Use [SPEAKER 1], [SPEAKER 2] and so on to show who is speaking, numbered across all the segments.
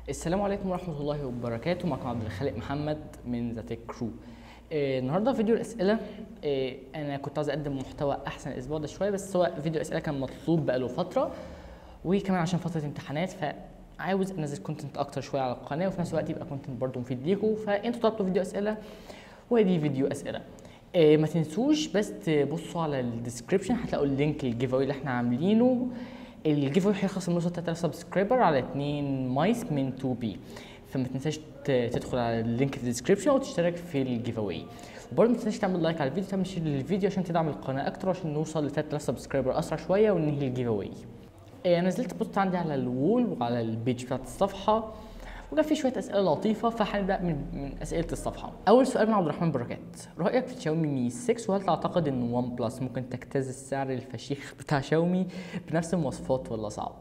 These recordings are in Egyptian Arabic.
[SPEAKER 1] السلام عليكم ورحمة الله وبركاته معكم عبد الخالق محمد من ذا تيك كرو النهارده فيديو الأسئلة آه، أنا كنت عايز أقدم محتوى أحسن الأسبوع ده شوية بس هو فيديو الأسئلة كان مطلوب بقاله فترة وكمان عشان فترة امتحانات فعاوز أنزل كونتنت أكتر شوية على القناة وفي نفس الوقت يبقى كونتنت برضه مفيد ليكم فأنتوا طلبتوا فيديو أسئلة ودي فيديو أسئلة آه، ما تنسوش بس تبصوا على الديسكربشن هتلاقوا اللينك الجيف اللي احنا عاملينه الجيف اواي هيخلص من 3000 سبسكرايبر على 2 مايس من 2 بي فما تنساش ت- تدخل على اللينك في الديسكربشن وتشترك في الجيف اواي وبرضه ما تنساش تعمل لايك على الفيديو تعمل شير للفيديو عشان تدعم القناه اكتر عشان نوصل ل 3000 سبسكرايبر اسرع شويه وننهي الجيف اواي آه، نزلت بوست عندي على الوول وعلى البيج بتاعت الصفحه وجاب فيه شويه اسئله لطيفه فهنبدا من من اسئله الصفحه اول سؤال من عبد الرحمن بركات رايك في شاومي مي 6 وهل تعتقد ان ون بلس ممكن تجتاز السعر الفشيخ بتاع شاومي بنفس المواصفات ولا صعب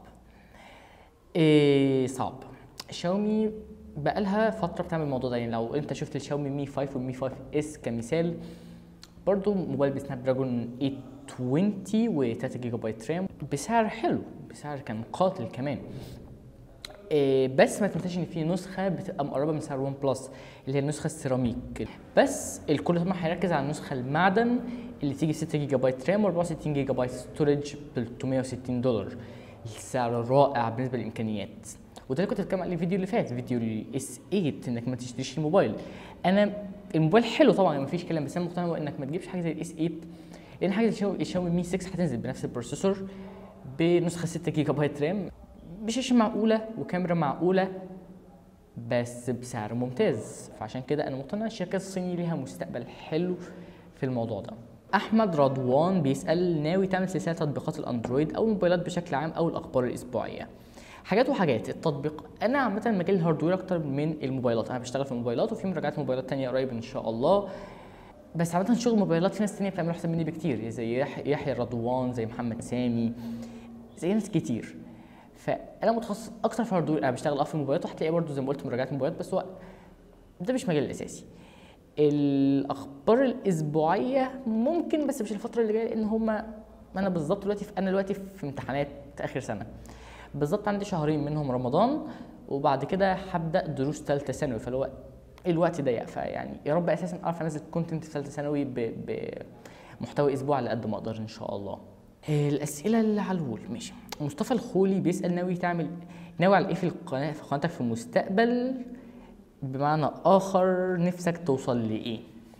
[SPEAKER 1] إيه صعب شاومي بقالها فتره بتعمل الموضوع ده يعني لو انت شفت الشاومي مي 5 والمي 5 اس كمثال برضو موبايل بسناب دراجون 820 و3 جيجا بايت رام بسعر حلو بسعر كان قاتل كمان إيه بس ما تنساش ان في نسخه بتبقى مقربه من سعر ون بلس اللي هي النسخه السيراميك بس الكل طبعا هيركز على النسخه المعدن اللي تيجي 6 جيجا بايت رام و64 جيجا بايت ستورج ب 360 دولار السعر رائع بالنسبه للامكانيات وده اللي كنت بتكلم عليه الفيديو اللي فات فيديو الاس 8 انك ما تشتريش الموبايل انا الموبايل حلو طبعا ما فيش كلام بس انا مقتنع انك ما تجيبش حاجه زي الاس 8 لان حاجه زي الشاومي مي 6 هتنزل بنفس البروسيسور بنسخه 6 جيجا بايت رام بشاشه معقوله وكاميرا معقوله بس بسعر ممتاز فعشان كده انا مقتنع الشركات الصينيه ليها مستقبل حلو في الموضوع ده احمد رضوان بيسال ناوي تعمل سلسله تطبيقات الاندرويد او الموبايلات بشكل عام او الاخبار الاسبوعيه حاجات وحاجات التطبيق انا عامه مجال الهاردوير اكتر من الموبايلات انا بشتغل في الموبايلات وفي مراجعات موبايلات تانية قريب ان شاء الله بس عامه شغل موبايلات في ناس تانية بتعمله احسن مني بكتير زي يح- يحيى رضوان زي محمد سامي زي ناس كتير فانا متخصص اكتر في الهاردوير انا بشتغل اه في الموبايلات وهتلاقي برضه زي ما قلت مراجعات موبايلات بس هو ده مش مجالي الاساسي الاخبار الاسبوعيه ممكن بس مش الفتره اللي جايه لان هما انا بالظبط دلوقتي في انا دلوقتي في امتحانات اخر سنه بالظبط عندي شهرين منهم رمضان وبعد كده هبدا دروس ثالثه ثانوي فاللي هو الوقت ضيق فيعني يا رب اساسا اعرف انزل كونتنت في ثالثه ثانوي ب- بمحتوى اسبوع على قد ما اقدر ان شاء الله الاسئله اللي على الوول ماشي مصطفى الخولي بيسال ناوي تعمل ناوي على ايه في القناه في قناتك في المستقبل بمعنى اخر نفسك توصل لايه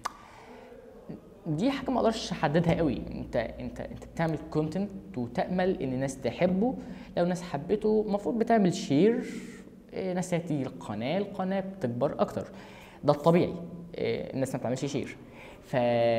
[SPEAKER 1] دي حاجه ما اقدرش احددها قوي انت انت انت بتعمل كونتنت وتامل ان الناس تحبه لو الناس حبته المفروض بتعمل شير إيه، ناس تيجي القناه القناه بتكبر اكتر ده الطبيعي إيه، الناس ما بتعملش شير ف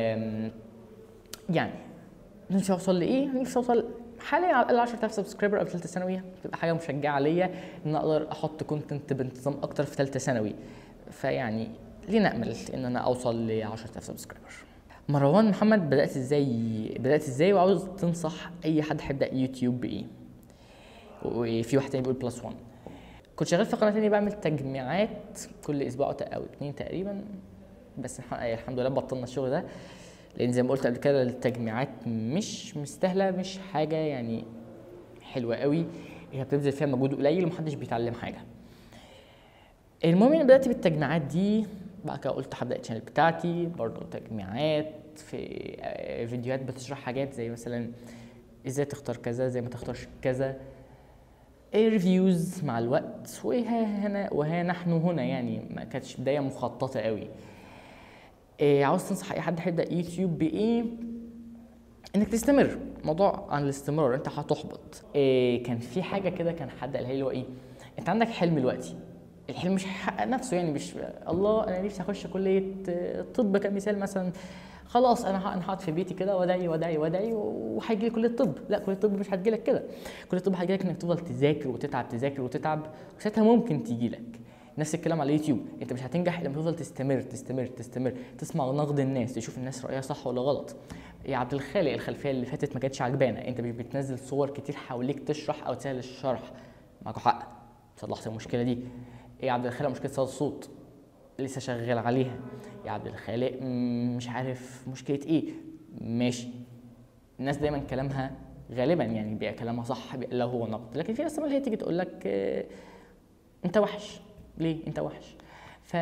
[SPEAKER 1] يعني نفسي اوصل لايه؟ نفسي اوصل حاليا على الاقل 10000 سبسكرايبر قبل ثالثه ثانوي تبقى حاجه مشجعه ليا ان اقدر احط كونتنت بانتظام اكتر في ثالثه ثانوي فيعني لنامل ان انا اوصل ل 10000 سبسكرايبر مروان محمد بدات ازاي بدات ازاي وعاوز تنصح اي حد هيبدا يوتيوب بايه وفي واحد تاني بيقول بلس 1 كنت شغال في قناه تانية بعمل تجميعات كل اسبوع او اتنين تقريبا بس الح- الحمد لله بطلنا الشغل ده لان زي ما قلت قبل كده التجميعات مش مستاهله مش حاجه يعني حلوه قوي هي بتبذل فيها مجهود قليل ومحدش بيتعلم حاجه المهم اني بدات بالتجميعات دي بعد كده قلت هبدا الشانل بتاعتي برضه تجميعات في آه، فيديوهات بتشرح حاجات زي مثلا ازاي تختار كذا زي ما تختارش كذا ريفيوز مع الوقت وها هنا وها نحن هنا يعني ما كانتش بدايه مخططه قوي إيه عاوز تنصح اي حد هيبدا يوتيوب بايه انك تستمر موضوع عن الاستمرار انت هتحبط إيه كان في حاجه كده كان حد قالها لي اللي هو ايه انت عندك حلم دلوقتي الحلم مش هيحقق نفسه يعني مش الله انا نفسي اخش كليه آه، طب كمثال مثلا خلاص انا ه- انا هقعد في بيتي كده وادعي وادعي وادعي وهيجي لي كليه طب لا كليه طب مش هتجي لك كده كليه طب هتجي لك انك تفضل تذاكر وتتعب تذاكر وتتعب وساعتها ممكن تيجي لك نفس الكلام على اليوتيوب انت مش هتنجح الا لما تفضل تستمر تستمر تستمر تسمع نقد الناس تشوف الناس رايها صح ولا غلط يا عبد الخالق الخلفيه اللي فاتت ما كانتش عجبانا انت مش بتنزل صور كتير حواليك تشرح او تسهل الشرح معاكوا حق صلحت المشكله دي ايه يا عبد الخالق مشكله صوت الصوت لسه شغال عليها يا عبد الخالق مم، مش عارف مشكله ايه ماشي الناس دايما كلامها غالبا يعني بيبقى كلامها صح بيبقى لو هو نقد لكن في ناس اللي هي تيجي تقول لك آه، انت وحش ليه انت وحش ف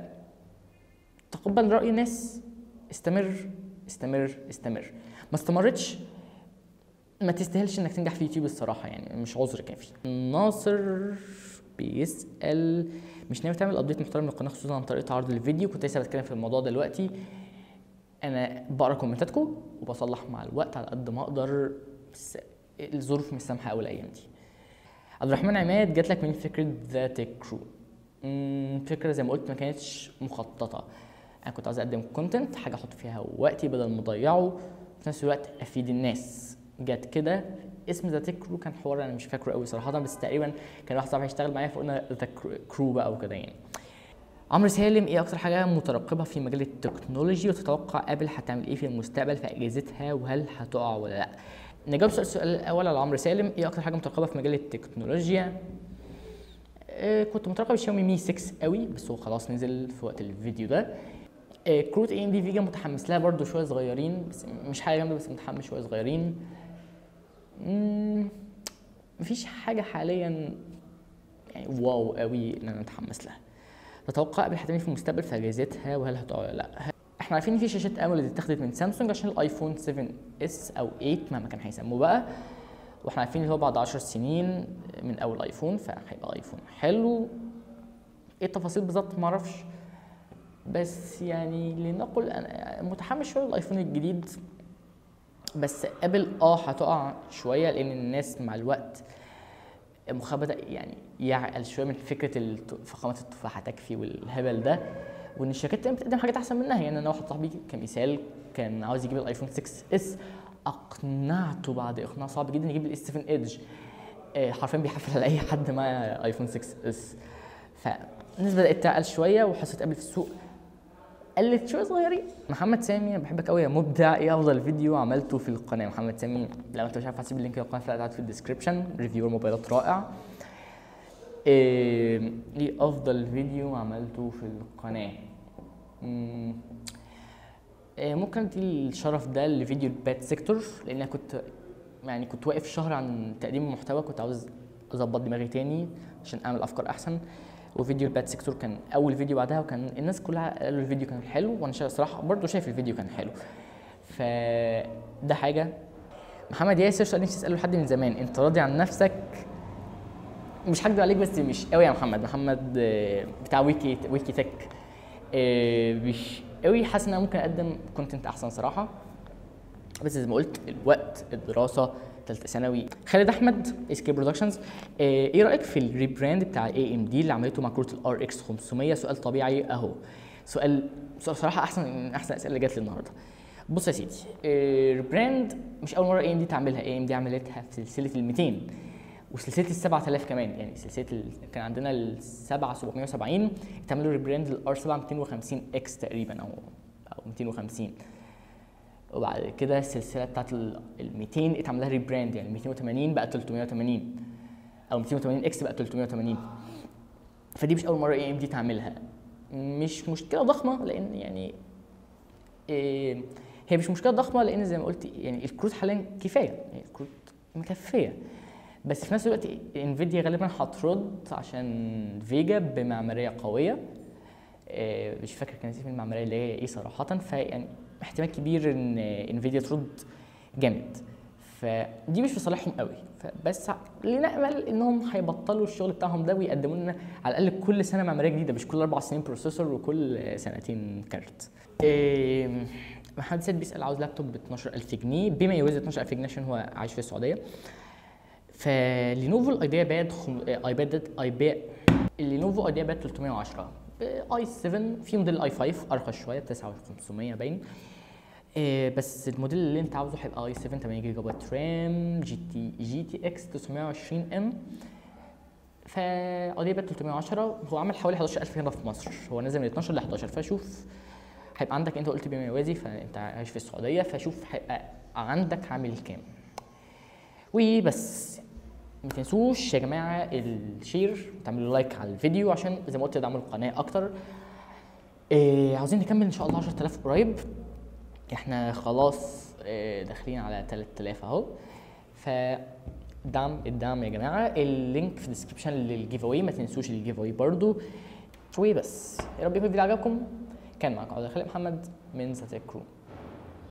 [SPEAKER 1] تقبل راي الناس استمر استمر استمر ما استمرتش ما تستاهلش انك تنجح في يوتيوب الصراحه يعني مش عذر كافي ناصر بيسال مش ناوي تعمل ابديت محترم للقناه خصوصا عن طريقه عرض الفيديو كنت لسه بتكلم في الموضوع دلوقتي انا بقرا كومنتاتكم وبصلح مع الوقت على قد ما اقدر بس الظروف مش سامحه قوي الايام دي عبد الرحمن عماد جات لك من فكره ذا تيك كرو فكره زي ما قلت ما كانتش مخططه انا كنت عايز اقدم كونتنت حاجه احط فيها وقتي بدل ما اضيعه في نفس الوقت افيد الناس جت كده اسم ذا تيك كرو كان حوار انا مش فاكره قوي صراحه بس تقريبا كان واحد صاحبي هيشتغل معايا فقلنا ذا كرو بقى وكده يعني عمرو سالم ايه اكتر حاجه مترقبه في مجال التكنولوجي وتتوقع ابل هتعمل ايه في المستقبل في اجهزتها وهل هتقع ولا لا نجاوب سؤال السؤال الاول على عمرو سالم ايه اكتر حاجه مترقبه في مجال التكنولوجيا آه كنت مترقب الشاومي مي 6 قوي بس هو خلاص نزل في وقت الفيديو ده آه كروت اي ام دي فيجا متحمس لها برده شويه صغيرين بس مش حاجه جامده بس متحمس شويه صغيرين مم، مفيش حاجه حاليا يعني واو قوي ان انا متحمس لها تتوقع ابل هتعمل في المستقبل في اجهزتها وهل هتقع ولا لا احنا عارفين ان في شاشات اموليد اتخذت من سامسونج عشان الايفون 7 اس او 8 مهما كان هيسموه بقى واحنا عارفين ان هو بعد 10 سنين من اول ايفون فهيبقى ايفون حلو ايه التفاصيل بالظبط معرفش بس يعني لنقل انا متحمس شويه للايفون الجديد بس ابل اه هتقع شويه لان الناس مع الوقت مخها بدا يعني يعقل شويه من فكره الت- فخامه التفاحه تكفي والهبل ده وان الشركات تقدم- بتقدم حاجات احسن منها يعني انا واحد صاحبي كمثال كان عاوز يجيب الايفون 6 اس اقنعته بعد اقناع صعب جدا يجيب الاس 7 ايدج آه، حرفيا بيحفل على اي حد معاه ايفون 6 اس فالناس بدات تعقل شويه وحصه ابل في السوق قلت شويه صغيرين محمد سامي انا بحبك قوي يا مبدع ايه افضل فيديو عملته في القناه محمد سامي لو انت مش عارف هسيب اللينك للقناه تحت في الديسكربشن ريفيور موبايلات رائع ايه إيه افضل فيديو عملته في القناه مم، إيه ممكن ادي الشرف ده لفيديو البات سيكتور لان انا كنت يعني كنت واقف شهر عن تقديم المحتوى كنت عاوز اظبط دماغي تاني عشان اعمل افكار احسن وفيديو البات سيكتور كان اول فيديو بعدها وكان الناس كلها قالوا الفيديو كان حلو وانا شا- صراحه برضه شايف الفيديو كان حلو فده حاجه محمد ياسر سؤال نفسي اساله لحد من زمان انت راضي عن نفسك مش هكدب عليك بس مش قوي يا محمد محمد آه، بتاع ويكي ويكي تك آه، مش قوي حاسس ان انا ممكن اقدم كونتنت احسن صراحه بس زي ما قلت الوقت الدراسه ثالثه ثانوي خالد احمد اس كي برودكشنز ايه رايك في الريبراند بتاع اي ام دي اللي عملته مع كروت الار اكس 500 سؤال طبيعي اهو سؤال سؤال صراحه احسن من احسن الاسئله اللي جات لي النهارده بص يا سيدي الريبراند مش اول مره اي ام دي تعملها اي ام دي عملتها في سلسله ال 200 وسلسله ال 7000 كمان يعني سلسله ال... كان عندنا ال 7 770 اتعملوا ريبراند للار 7 250 اكس تقريبا او او 250 وبعد كده السلسله بتاعت ال 200 اتعمل لها ريبراند يعني 280 بقى 380 او 280 اكس بقى 380 فدي مش اول مره اي ام دي تعملها مش مشكله ضخمه لان يعني إيه هي مش مشكله ضخمه لان زي ما قلت يعني الكروت حاليا كفايه يعني الكروت مكفيه بس في نفس الوقت انفيديا غالبا هترد عشان فيجا بمعماريه قويه إيه مش فاكر كان اسم المعماريه اللي هي ايه صراحه فيعني احتمال كبير ان انفيديا ترد جامد فدي مش في صالحهم قوي فبس لنامل انهم هيبطلوا الشغل بتاعهم ده ويقدموا لنا على الاقل كل سنه معماريه جديده مش كل اربع سنين بروسيسور وكل سنتين كارت إيه محمد سيد بيسال عاوز لابتوب ب 12000 جنيه بما يوازي 12000 جنيه عشان هو عايش في السعوديه فلينوفو الايديا باد خم... ايباد ايباد اللينوفو ايديا باد 310 اي 7 في موديل اي 5 ارخص شويه ب 9500 باين إيه بس الموديل اللي انت عاوزه هيبقى اي 7 8 جيجا بايت رام جي تي جي تي اكس 920 ام فاوديا باد 310 هو عمل حوالي 11000 هنا في مصر هو نزل من 12 ل 11 فشوف هيبقى عندك انت قلت بما يوازي فانت عايش في السعوديه فشوف هيبقى عندك عامل كام وبس ما تنسوش يا جماعه الشير تعملوا لايك على الفيديو عشان زي ما قلت تدعموا القناه اكتر إيه عاوزين نكمل ان شاء الله 10000 قريب احنا خلاص إيه داخلين على 3000 اهو ف دعم الدعم يا جماعه اللينك في الديسكربشن للجيف اواي ما تنسوش الجيف اواي برضو وبس يا رب يكون الفيديو عجبكم كان معاكم عبد الخالق محمد من ذا تك روم